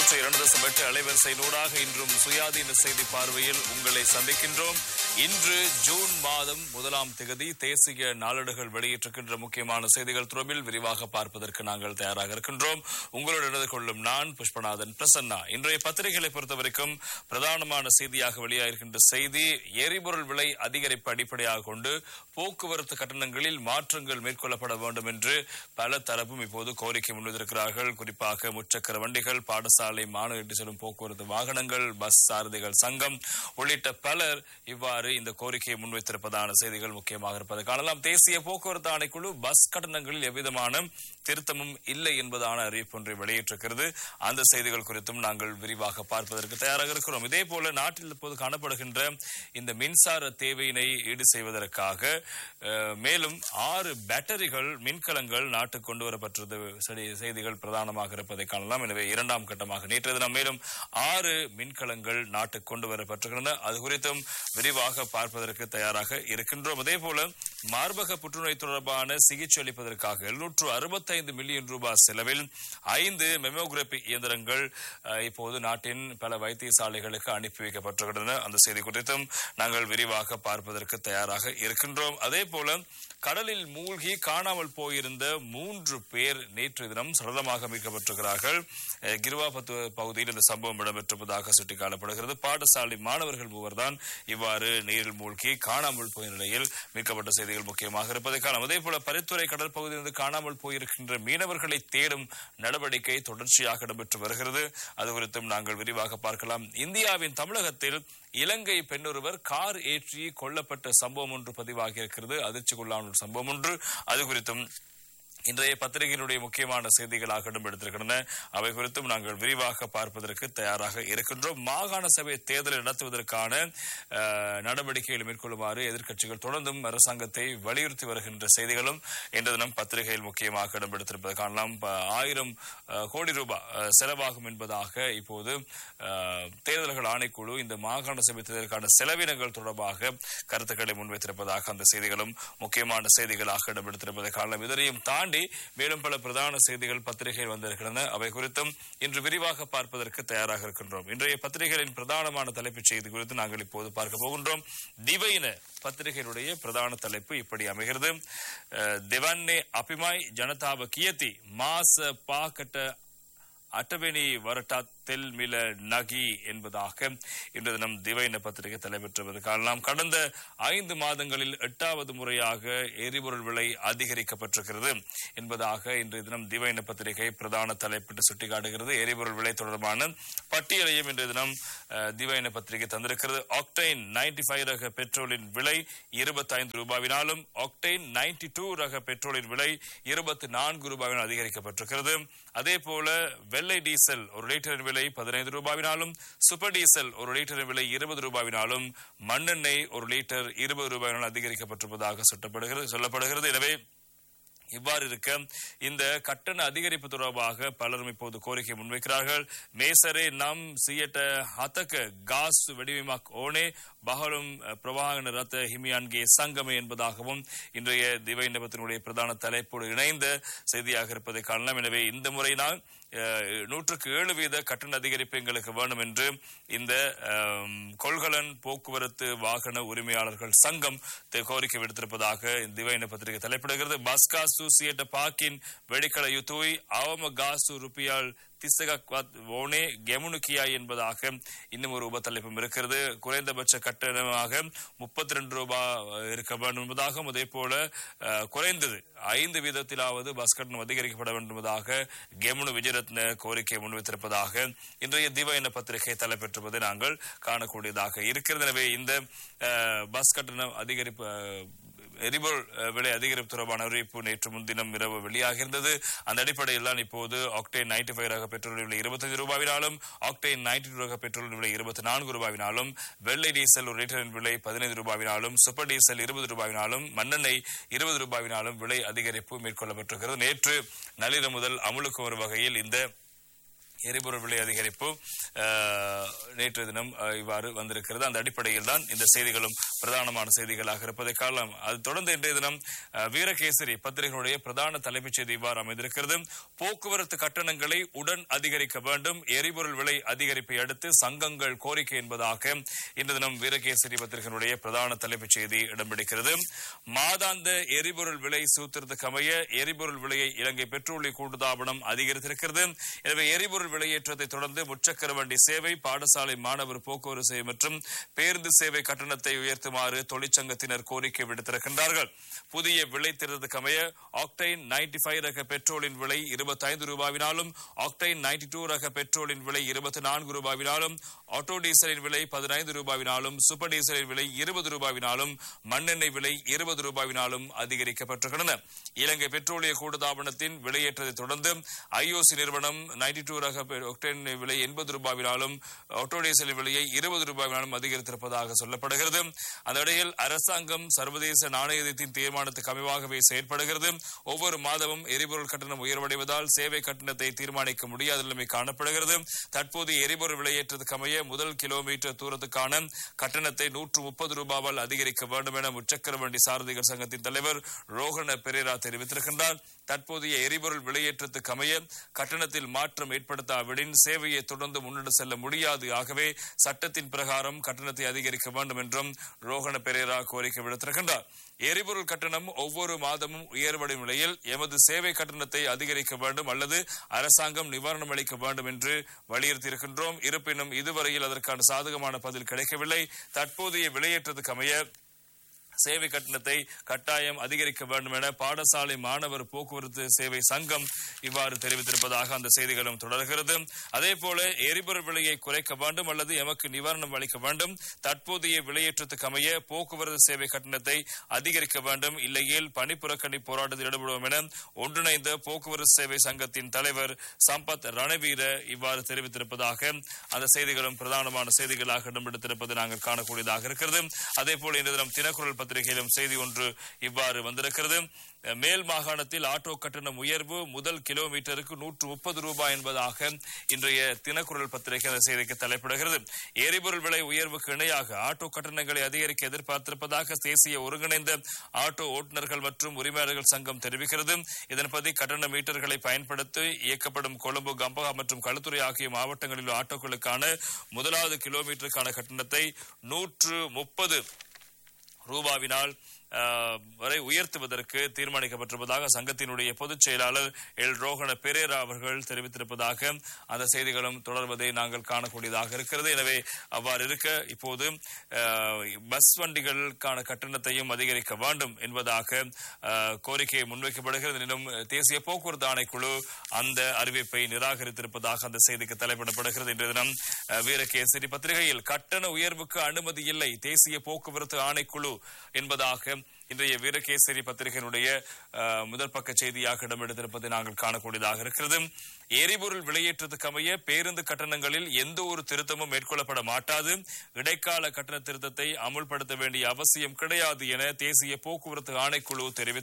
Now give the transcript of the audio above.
நூற்றி இரண்டு தசம் எட்டு அலைவரிசை நூடாக இன்றும் சுயாதீன செய்தி பார்வையில் உங்களை சந்திக்கின்றோம் இன்று ஜூன் மாதம் முதலாம் திகதி தேசிய நாளேடுகள் வெளியிட்டிருக்கின்ற முக்கியமான செய்திகள் தொடர்பில் விரிவாக பார்ப்பதற்கு நாங்கள் தயாராக இருக்கின்றோம் உங்களோடு இணைந்து கொள்ளும் நான் புஷ்பநாதன் பிரசன்னா இன்றைய பத்திரிகைகளை பொறுத்தவரைக்கும் பிரதானமான செய்தியாக வெளியாகிருக்கின்ற செய்தி எரிபொருள் விலை அதிகரிப்பு அடிப்படையாக கொண்டு போக்குவரத்து கட்டணங்களில் மாற்றங்கள் மேற்கொள்ளப்பட வேண்டும் என்று பல தரப்பும் இப்போது கோரிக்கை முன்வைத்திருக்கிறார்கள் குறிப்பாக முச்சக்கர வண்டிகள் பாடசாலை மாணவர் இட்டு செல்லும் போக்குவரத்து வாகனங்கள் பஸ் சாரதிகள் சங்கம் உள்ளிட்ட பலர் இவ்வாறு இந்த கோரிக்கையை முன்வைத்திருப்பதான செய்திகள் முக்கியமாக இருப்பதை காணலாம் தேசிய போக்குவரத்து ஆணைக்குழு பஸ் கட்டணங்களில் எவ்விதமான திருத்தமும் இல்லை என்பதான அறிவிப்பு ஒன்றை வெளியிட்டிருக்கிறது அந்த செய்திகள் குறித்தும் நாங்கள் விரிவாக பார்ப்பதற்கு தயாராக இருக்கிறோம் இதே போல நாட்டில் இப்போது காணப்படுகின்ற இந்த மின்சார தேவையினை ஈடு செய்வதற்காக அஹ், மேலும் ஆறு பேட்டரிகள் மின்கலங்கள் நாட்டுக்கு கொண்டு வரப்பட்டது சரி- செய்திகள் பிரதானமாக இருப்பதை காணலாம் எனவே இரண்டாம் கட்டமாக நேற்று தினம் மேலும் ஆறு மின்கலங்கள் நாட்டுக்கு கொண்டு வரப்பட்டிருக்கின்றன அது குறித்தும் விரிவாக பார்ப்பதற்கு தயாராக இருக்கின்றோம் அதே போல மார்பக புற்றுநோய் தொடர்பான சிகிச்சை அளிப்பதற்காக எழுநூற்று அறுபத்தைந்து மில்லியன் ரூபாய் செலவில் ஐந்து மெமோகிராபி இயந்திரங்கள் அஹ், இப்போது நாட்டின் பல வைத்தியசாலைகளுக்கு அனுப்பி வைக்கப்பட்டிருக்கின்றன அந்த செய்தி குறித்தும் நாங்கள் விரிவாக பார்ப்பதற்கு தயாராக இருக்கின்றோம் அதே போல கடலில் மூழ்கி காணாமல் போயிருந்த மூன்று பேர் நேற்று தினம் சடலமாக மீட்கப்பட்டிருக்கிறார்கள் அஹ், கிருவாபத்து பகுதியில் இந்த சம்பவம் இடம்பெற்றிருப்பதாக சுட்டிக்காட்டப்படுகிறது பாடசாலை மாணவர்கள் மூவர்தான் இவ்வாறு நீரில் மூழ்கி காணாமல் போய நிலையில் மீட்கப்பட்ட செய்திகள் முக்கியமாக இருப்பதை காணலாம் அதே போல பரித்துறை கடல் பகுதியிலிருந்து காணாமல் போயிருக்கின்ற மீனவர்களை தேடும் நடவடிக்கை தொடர்ச்சியாக இடம்பெற்று வருகிறது அது குறித்தும் நாங்கள் விரிவாக பார்க்கலாம் இந்தியாவின் தமிழகத்தில் இலங்கை பெண்ணொருவர் கார் ஏற்றி கொல்லப்பட்ட சம்பவம் ஒன்று பதிவாகி இருக்கிறது அதிர்ச்சிக்குள்ளான ஒரு சம்பவம் ஒன்று அது குறித்தும் இன்றைய பத்திரிகையினுடைய முக்கியமான செய்திகளாக இடம்பெடுத்திருக்கின்றன அவை குறித்தும் நாங்கள் விரிவாக பார்ப்பதற்கு தயாராக இருக்கின்றோம் மாகாண சபை தேர்தலை நடத்துவதற்கான அஹ், நடவடிக்கைகளை மேற்கொள்ளுமாறு எதிர்க்கட்சிகள் தொடர்ந்தும் அரசாங்கத்தை வலியுறுத்தி வருகின்ற செய்திகளும் இன்று தினம் பத்திரிகையில் முக்கியமாக இடம்பெடுத்திருப்பதை காணலாம் ப- ஆயிரம் அஹ், கோடி ரூபாய் அஹ், செலவாகும் என்பதாக இப்போது அஹ், தேர்தல்கள் ஆணைக்குழு இந்த மாகாண சபை தேர்தலுக்கான செலவினங்கள் தொடர்பாக கருத்துக்களை முன்வைத்திருப்பதாக அந்த செய்திகளும் முக்கியமான செய்திகளாக இடம்பெடுத்திருப்பதை காணலாம் இதனையும் தாண்டி மேலும் பல பிரதான செய்திகள் பத்திரிகையில் வந்திருக்கின்றன அவை குறித்தும் இன்று விரிவாக பார்ப்பதற்கு தயாராக இருக்கின்றோம் இன்றைய பத்திரிகைகளின் பிரதானமான தலைப்புச் செய்தி குறித்து நாங்கள் இப்போது பார்க்க போகின்றோம் திவையின பத்திரிகையினுடைய பிரதான தலைப்பு இப்படி அமைகிறது அஹ், திவன்னே அபிமாய் ஜனதாவ கியத்தி மாச பாக்கட்ட அட்டவெனி வரட்டா தெல் மில நகி என்பதாக இன்று தினம் திவைன பத்திரிகை தலைப்பெற்றுவது காணலாம் கடந்த ஐந்து மாதங்களில் எட்டாவது முறையாக எரிபொருள் விலை அதிகரிக்கப்பட்டிருக்கிறது என்பதாக இன்றைய தினம் திவைன பத்திரிகை பிரதான தலைப்பிட்டு சுட்டிக்காட்டுகிறது எரிபொருள் விலை தொடர்பான பட்டியலையும் இன்றைய தினம் அஹ், திவைன பத்திரிகை தந்திருக்கிறது ஆக்டைன் 95 ஃபைவ் ரக பெட்ரோலின் விலை இருபத்தைந்து ரூபாவினாலும் ஆக்டைன் 92 டூ ரக பெட்ரோலின் விலை இருபத்தி நான்கு ரூபாவினால் அதிகரிக்கப்பட்டிருக்கிறது அதே போல வெள்ளை டீசல் ஒரு லிட்டரின் விலை பதினைந்து ரூபாவினாலும் சூப்பர் டீசல் ஒரு லிட்டரின் விலை இருபது ரூபாவினாலும் மண்ணெண்ணெய் ஒரு லிட்டர் இருபது ரூபாயினால் அதிகரிக்கப்பட்டிருப்பதாக சுட்டப்படுகிறது சொல்லப்படுகிறது எனவே இவ்வாறு இருக்க இந்த கட்டண அதிகரிப்பு தொடர்பாக பலரும் இப்போது கோரிக்கை முன்வைக்கிறார்கள் மேசரே நம் சியட்ட ஹதக்க காஸ் வெடிவிமாக் ஓனே பகலும் பிரவாகன ரத்த ஹிமியான்கே சங்கமே என்பதாகவும் இன்றைய திவை நிபத்தினுடைய பிரதான தலைப்போடு இணைந்த செய்தியாக இருப்பதை காணலாம் எனவே இந்த முறை நான் அஹ், நூற்றுக்கு ஏழு வீத கட்டண அதிகரிப்பு எங்களுக்கு வேணும் என்று இந்த அம், கொள்கலன் போக்குவரத்து வாகன உரிமையாளர்கள் சங்கம் தி- கோரிக்கை விடுத்திருப்பதாக திவைன பத்திரிகை தலைப்பிடுகிறது பஸ்காசு சியட்ட பாக்கின் வெடிக்கல யுத்துய் அவம காசு ருப்பியால் திசகக்வாத் ஓனே கெமுனுக்கியா என்பதாக இன்னும் ஒரு உபத்தலைப்பும் இருக்கிறது குறைந்தபட்ச கட்டணமாக முப்பத்தி ரெண்டு ரூபாய் இருக்க வேண்டும் என்பதாகவும் அதே போல அஹ், குறைந்தது ஐந்து வீதத்திலாவது பஸ் கட்டணம் அதிகரிக்கப்பட வேண்டும் என்பதாக கெமுனு விஜயரத்ன கோரிக்கை முன்வைத்திருப்பதாக இன்றைய திவைன பத்திரிகை தலைப்பெற்றுவதை நாங்கள் காணக்கூடியதாக இருக்கிறது எனவே இந்த அஹ், பஸ் கட்டணம் அதிகரிப்பு அஹ், எரிபொருள் அஹ், விலை அதிகரிப்பு தொடர்பான அறிவிப்பு நேற்று முன்தினம் இரவு வெளியாகியிருந்தது அந்த அடிப்படையில் தான் இப்போது ஆக்டேன் நைன்டி ஃபைவ் ரக பெட்ரோல் விலை இருபத்தஞ்சு ரூபாவினாலும் ஆக்டேன் நைன்டி டூ ரக பெட்ரோல் விலை இருபத்தி நான்கு ரூபாவினாலும் வெள்ளை டீசல் ஒரு லிட்டரின் விலை பதினைந்து ரூபாவினாலும் சூப்பர் டீசல் இருபது ரூபாவினாலும் மண்ணெண்ணெய் இருபது ரூபாவினாலும் விலை அதிகரிப்பு மேற்கொள்ளப்பட்டிருக்கிறது நேற்று நள்ளிரவு முதல் அமுலுக்கு வரும் வகையில் இந்த எரிபொருள் விலை அதிகரிப்பு அஹ், நேற்று தினம் அஹ், இவ்வாறு வந்திருக்கிறது அந்த அடிப்படையில் தான் இந்த செய்திகளும் பிரதானமான செய்திகளாக இருப்பதை காணலாம் அது தொடர்ந்து இன்றைய தினம் அஹ், வீரகேசரி பத்திரிகைகளுடைய பிரதான தலைப்புச் செய்தி இவ்வாறு அமைந்திருக்கிறது போக்குவரத்து கட்டணங்களை உடன் அதிகரிக்க வேண்டும் எரிபொருள் விலை அதிகரிப்பை அடுத்து சங்கங்கள் கோரிக்கை என்பதாக இன்று தினம் வீரகேசரி பத்திரிகையினுடைய பிரதான தலைப்புச் செய்தி இடம்பிடிக்கிறது மாதாந்த எரிபொருள் விலை சூத்திரத்துக்கு அமைய எரிபொருள் விலையை இலங்கை பெட்ரோலிய கூட்டுத்தாபனம் அதிகரித்திருக்கிறது எனவே எரிபொருள் விலையேற்றத்தை தொடர்ந்து முச்சக்கர வண்டி சேவை பாடசாலை மாணவர் போக்குவரத்து சேவை மற்றும் பேருந்து சேவை கட்டணத்தை உயர்த்துமாறு தொழிற்சங்கத்தினர் கோரிக்கை விடுத்திருக்கின்றார்கள் புதிய விலை திருத்தத்துக்கு அமைய ஆக்டைன் 95 ரக பெட்ரோலின் விலை 25 ரூபாவினாலும் ஆக்டைன் 92 டூ ரக பெட்ரோலின் விலை 24 ரூபாவினாலும் ஆட்டோ டீசலின் விலை 15 ரூபாவினாலும் சூப்பர் டீசலின் விலை 20 ரூபாவினாலும் மண்ணெண்ணெய் விலை 20 ரூபாவினாலும் அதிகரிக்கப்பட்டிருக்கின்றன இலங்கை பெட்ரோலிய கூட்டுத்தாபனத்தின் விலையேற்றத்தை தொடர்ந்து ஐஓசி நிறுவனம் 92 டூ ரக பெ- ஒக்டேன் விலை 80 ரூபாவினாலும் ஆட்டோ டீசலின் விலையை 20 ரூபாவினாலும் அதிகரித்திருப்பதாக சொல்லப்படுகிறது அந்த இடையில் அரசாங்கம் சர்வதேச நாணயத்தின் தீர்மானத்துக்கு அமைவாகவே செயற்படுகிறது ஒவ்வொரு மாதமும் எரிபொருள் கட்டணம் உயர்வடைவதால் சேவை கட்டணத்தை தீர்மானிக்க முடியாத நிலைமை காணப்படுகிறது தற்போது எரிபொருள் விலையேற்றத்துக்கு அமைய முதல் கிலோமீட்டர் தூரத்துக்கான கட்டணத்தை நூற்று முப்பது ரூபாவால் அதிகரிக்க வேண்டும் என முச்சக்கர வண்டி சாரதிகள் சங்கத்தின் தலைவர் ரோஹன பெரேரா தெரிவித்திருக்கின்றார் தற்போதைய எரிபொருள் விலையேற்றத்துக்கு அமைய கட்டணத்தில் மாற்றம் ஏற்படுத்தாவிடின் சேவையை தொடர்ந்து முன்னெடு செல்ல முடியாது ஆகவே சட்டத்தின் பிரகாரம் கட்டணத்தை அதிகரிக்க வேண்டும் என்றும் ரோஹன பெரேரா கோரிக்கை விடுத்திருக்கின்றார் எரிபொருள் கட்டணம் ஒவ்வொரு மாதமும் உயர்வடையும் நிலையில் எமது சேவை கட்டணத்தை அதிகரிக்க வேண்டும் அல்லது அரசாங்கம் நிவாரணம் அளிக்க வேண்டும் என்று வலியுறுத்தியிருக்கின்றோம் இருப்பினும் இதுவரையில் அதற்கான சாதகமான பதில் கிடைக்கவில்லை தற்போதைய விலையேற்றத்துக்கு அமைய சேவை கட்டணத்தை கட்டாயம் அதிகரிக்க வேண்டும் என பாடசாலை மாணவர் போக்குவரத்து சேவை சங்கம் இவ்வாறு தெரிவித்திருப்பதாக அந்த செய்திகளும் தொடர்கிறது அதே போல எரிபொருள் விலையை குறைக்க வேண்டும் அல்லது எமக்கு நிவாரணம் அளிக்க வேண்டும் தற்போதைய விலையேற்றத்துக்கு அமைய போக்குவரத்து சேவை கட்டணத்தை அதிகரிக்க வேண்டும் இல்லையேல் பணிப்புறக்கணி போராட்டத்தில் ஈடுபடுவோம் என ஒன்றிணைந்த போக்குவரத்து சேவை சங்கத்தின் தலைவர் சம்பத் ரணவீர இவ்வாறு தெரிவித்திருப்பதாக அந்த செய்திகளும் பிரதானமான செய்திகளாக இடம்பெடுத்திருப்பது நாங்கள் காணக்கூடியதாக இருக்கிறது அதே போல இன்று தினம் தினக்குரல் பத்திரிகையிலும் செய்தி ஒன்று இவ்வாறு வந்திருக்கிறது மேல் மாகாணத்தில் ஆட்டோ கட்டணம் உயர்வு முதல் கிலோமீட்டருக்கு நூற்று முப்பது ரூபாய் என்பதாக இன்றைய தினக்குரல் பத்திரிகை அந்த செய்திக்கு தலைப்பிடுகிறது எரிபொருள் விலை உயர்வுக்கு இணையாக ஆட்டோ கட்டணங்களை அதிகரிக்க எதிர்பார்த்திருப்பதாக தேசிய ஒருங்கிணைந்த ஆட்டோ ஓட்டுநர்கள் மற்றும் உரிமையாளர்கள் சங்கம் தெரிவிக்கிறது இதன்படி கட்டண மீட்டர்களை பயன்படுத்தி இயக்கப்படும் கொழும்பு கம்பகா மற்றும் களுத்துறை ஆகிய மாவட்டங்களில் உள்ள ஆட்டோக்களுக்கான முதலாவது கிலோமீட்டருக்கான கட்டணத்தை நூற்று முப்பது ரூபாவினால் அஹ், வரை உயர்த்துவதற்கு தீர்மானிக்கப்பட்டிருப்பதாக சங்கத்தினுடைய பொதுச் செயலாளர் எல் ரோஹன பெரேரா அவர்கள் தெரிவித்திருப்பதாக அந்த செய்திகளும் தொடர்வதை நாங்கள் காணக்கூடியதாக இருக்கிறது எனவே அவ்வாறு இருக்க இப்போது அஹ், பஸ் வண்டிகளுக்கான கட்டணத்தையும் அதிகரிக்க வேண்டும் என்பதாக அஹ், கோரிக்கை முன்வைக்கப்படுகிறது எனினும் தேசிய போக்குவரத்து ஆணைக்குழு அந்த அறிவிப்பை நிராகரித்திருப்பதாக அந்த செய்திக்கு தலைப்பிடப்படுகிறது இன்றைய தினம் அஹ், வீரகேசரி பத்திரிகையில் கட்டண உயர்வுக்கு அனுமதி இல்லை தேசிய போக்குவரத்து ஆணைக்குழு என்பதாக இன்றைய வீரகேசரி பத்திரிகையினுடைய அஹ், முதல் பக்க செய்தியாக இடம்பெடுத்திருப்பதை நாங்கள் காணக்கூடியதாக இருக்கிறது எரிபொருள் விலையேற்றத்துக்கு அமைய பேருந்து கட்டணங்களில் எந்த ஒரு திருத்தமும் மேற்கொள்ளப்பட மாட்டாது இடைக்கால கட்டண திருத்தத்தை அமுல்படுத்த வேண்டிய அவசியம் கிடையாது என தேசிய போக்குவரத்து ஆணைக்குழு தெரிவித்தது